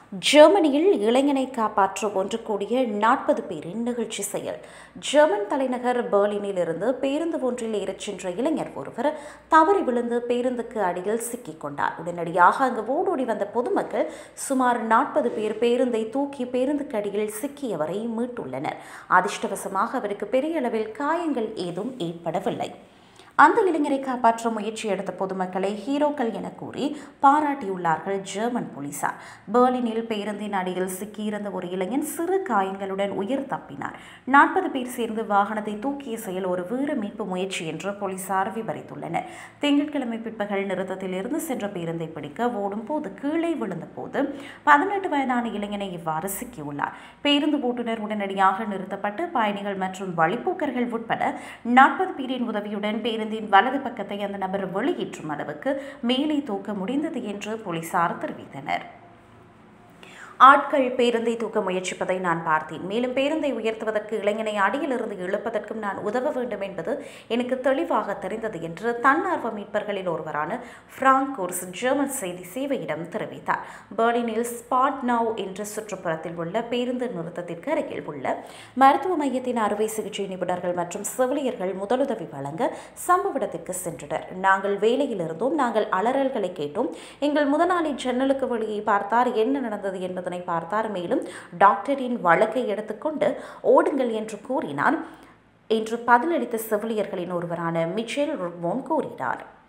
ஜெர்மனியில் இளைஞனை காப்பாற்ற ஒன்று கூடிய நாற்பது பேரின் நிகழ்ச்சி செயல் ஜெர்மன் தலைநகர் பெர்லினில் இருந்து பேருந்து ஒன்றில் ஏறச் சென்ற இளைஞர் ஒருவர் தவறி விழுந்து பேருந்துக்கு அடியில் சிக்கிக் கொண்டார் உடனடியாக அங்கு ஓடோடி வந்த பொதுமக்கள் சுமார் நாற்பது பேர் பேருந்தை தூக்கி பேருந்துக்கு அடியில் சிக்கியவரை மீட்டுள்ளனர் அதிர்ஷ்டவசமாக அவருக்கு பெரிய அளவில் காயங்கள் ஏதும் ஏற்படவில்லை அந்த இளைஞரை காப்பாற்ற முயற்சி எடுத்த பொதுமக்களை ஹீரோக்கள் என கூறி பாராட்டியுள்ளார்கள் ஜெர்மன் போலீசார் பெர்லினில் பேருந்தின் அடியில் சிக்கியிருந்த ஒரு இளைஞன் சிறு காயங்களுடன் உயிர் தப்பினார் நாற்பது பேர் சேர்ந்து வாகனத்தை தூக்கிய செயல் ஒரு வீர மீட்பு முயற்சி என்று போலீசார் விவரித்துள்ளனர் திங்கட்கிழமை பிற்பகல் நிறுத்தத்தில் இருந்து சென்ற பேருந்தை பிடிக்க ஓடும் போது கீழே விழுந்த போது பதினெட்டு வயதான இளைஞனை இவ்வாறு சிக்கியுள்ளார் பேருந்து ஓட்டுநர் உடனடியாக நிறுத்தப்பட்டு பயணிகள் மற்றும் வழிப்போக்கர்கள் உட்பட நாற்பது பேரின் உதவியுடன் பேருந்து பேருந்தின் வலது பக்கத்தை அந்த நபர் வெளியேற்றும் அளவுக்கு மேலே தூக்க முடிந்தது என்று போலீசார் தெரிவித்தனர் ஆட்கள் பேருந்தை தூக்க முயற்சிப்பதை நான் பார்த்தேன் மேலும் பேருந்தை உயர்த்துவதற்கு இளைஞனை அடியிலிருந்து இழுப்பதற்கும் நான் உதவ வேண்டும் என்பது எனக்கு தெளிவாக தெரிந்தது என்று தன்னார்வ மீட்பர்களில் ஒருவரான பிராங்க் கோர்ஸ் ஜெர்மன் செய்தி சேவையிடம் தெரிவித்தார் பெர்லினில் ஸ்பாட் நவ் என்ற சுற்றுப்புறத்தில் உள்ள பேருந்து நிறுத்தத்திற்கு அருகில் உள்ள மருத்துவ மையத்தின் அறுவை சிகிச்சை நிபுணர்கள் மற்றும் செவிலியர்கள் முதலுதவி வழங்க சம்பவ இடத்திற்கு சென்றனர் நாங்கள் வேலையில் இருந்தோம் நாங்கள் அலறல்களை கேட்டோம் எங்கள் முதலாளி ஜன்னலுக்கு வெளியே பார்த்தார் என்ன நடந்தது என்பது என்பதனை பார்த்தார் மேலும் டாக்டரின் வழக்கை எடுத்துக்கொண்டு ஓடுங்கள் என்று கூறினார் என்று பதிலளித்த செவிலியர்களின் ஒருவரான மிச்சேல் ருக்மோன் கூறினார்